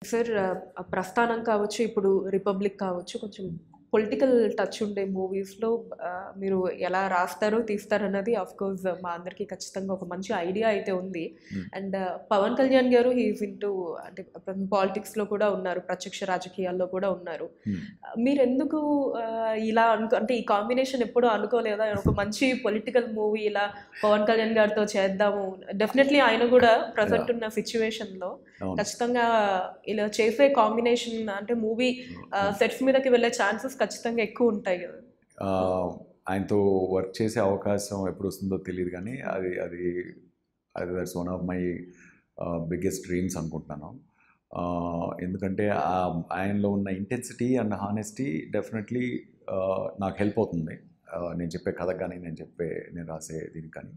Sir ఆ ప్రస్థానం కావచ్చు ఇప్పుడు రిపబ్లిక్ కావచ్చు కొంచెం పొలిటికల్ టచ్ ఉండే మూవీస్లో మీరు ఎలా రాస్తారో తీస్తారన్నది ఆఫ్ కోర్స్ మా అందరికీ ఖచ్చితంగా ఒక మంచి ఐడియా అయితే ఉంది Hmm. అండ్ పవన్ కళ్యాణ్ గారు హీఈస్ ఇంటూ అంటే పాలిటిక్స్లో కూడా ఉన్నారు ప్రత్యక్ష రాజకీయాల్లో కూడా ఉన్నారు Hmm. మీరు ఎందుకు ఆ, ఇలా అనుకో అంటే ఈ కాంబినేషన్ ఎప్పుడూ అనుకోలేదా ఒక మంచి పొలిటికల్ మూవీ ఇలా పవన్ కళ్యాణ్ గారితో చేద్దాము డెఫినెట్లీ ఆయన కూడా ప్రజెంట్ ఉన్న సిచ్యువేషన్లో అవును ఖచ్చితంగా ఇలా చేసే కాంబినేషన్ అంటే మూవీ సెట్స్ మీదకి వెళ్ళే ఛాన్సెస్ ఖచ్చితంగా ఎక్కువ ఉంటాయి కదా ఆ, ఆయనతో వర్క్ చేసే అవకాశం ఎప్పుడు వస్తుందో తెలియదు కానీ అది అది అది that's one of my biggest dreams అనుకుంటున్నాను ఆ, ఎందుకంటే ఆ- ఆయనలో ఉన్న ఇంటెన్సిటీ అండ్ హానెస్టీ డెఫినెట్లీ నాకు హెల్ప్ అవుతుంది ఆ, నేను చెప్పే కథ కానీ నేను చెప్పే నేను రాసే దీనికి కానీ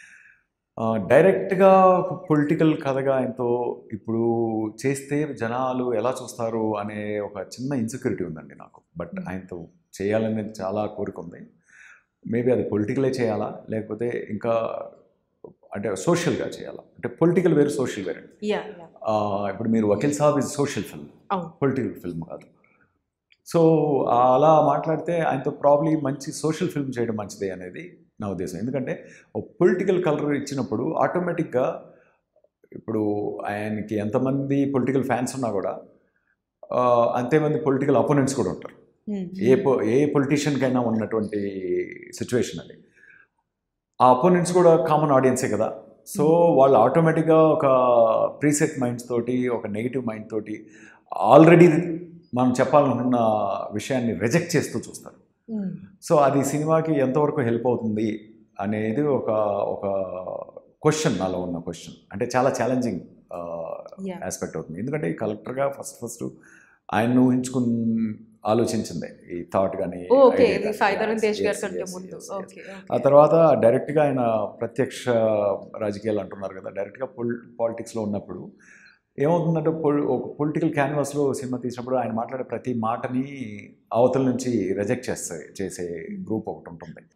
డైరెక్ట్గా పొలిటికల్ కథగా ఆయనతో ఇప్పుడు చేస్తే జనాలు ఎలా చూస్తారు అనే ఒక చిన్న ఇన్సెక్యూరిటీ ఉందండి నాకు బట్ ఆయనతో చేయాలనేది చాలా కోరిక ఉంది మేబీ అది పొలిటికలే చేయాలా లేకపోతే ఇంకా అంటే సోషల్గా చేయాలా అంటే పొలిటికల్ వేరు సోషల్ వేరు యా ఆ, ఇప్పుడు మీరు Vakeel Saab is social film అవును. పొలిటికల్ ఫిల్మ్ కాదు సో అలా మాట్లాడితే ఆయనతో ప్రాబ్లీ మంచి సోషల్ ఫిల్మ్ చేయడం మంచిదే అనేది నా ఉద్దేశం ఎందుకంటే ఒక పొలిటికల్ కలర్ ఇచ్చినప్పుడు ఆటోమేటిక్గా ఇప్పుడు ఆయనకి ఎంతమంది పొలిటికల్ ఫ్యాన్స్ ఉన్నా కూడా ఆ, అంతేమంది పొలిటికల్ అపోనెంట్స్ కూడా ఉంటారు ఏ పొ- ఏ పొలిటీషియన్కైనా ఉన్నటువంటి సిచ్యువేషన్ అది ఆ అపోనెంట్స్ కూడా కామన్ ఆడియన్సే కదా సో వాళ్ళు ఆటోమేటిక్గా ఒక ప్రీసెట్ మైండ్స్ తోటి ఒక నెగిటివ్ మైండ్ తోటి ఆల్రెడీ మనం చెప్పాలనుకున్న విషయాన్ని రిజెక్ట్ చేస్తూ చూస్తారు సో అది సినిమాకి ఎంతవరకు హెల్ప్ అవుతుంది అనేది ఒక ఒక క్వశ్చన్ నాలో ఉన్న క్వశ్చన్ అంటే చాలా ఛాలెంజింగ్ యా ఆస్పెక్ట్ అవుతుంది ఎందుకంటే ఈ కలెక్టర్గా ఫస్ట్ ఫస్ట్ ఆయన ఊహించుకుని ఆలోచించింది ఈ థాట్ కానీ ఓకే ఇది సాయిధరం తేజ్ గారి కంటే ముందు ఓకే ఆ తర్వాత డైరెక్ట్గా ఆయన ప్రత్యక్ష రాజకీయాలు అంటున్నారు కదా డైరెక్ట్గా పొల్ పాలిటిక్స్లో ఉన్నప్పుడు ఏమవుతుందంటే పొల్ ఒక పొలిటికల్ క్యాన్వాస్లో సినిమా తీసినప్పుడు ఆయన మాట్లాడే ప్రతి మాటని అవతల నుంచి రిజెక్ట్ చేస్తాయి చేసే గ్రూప్ ఒకటి ఉంటుంది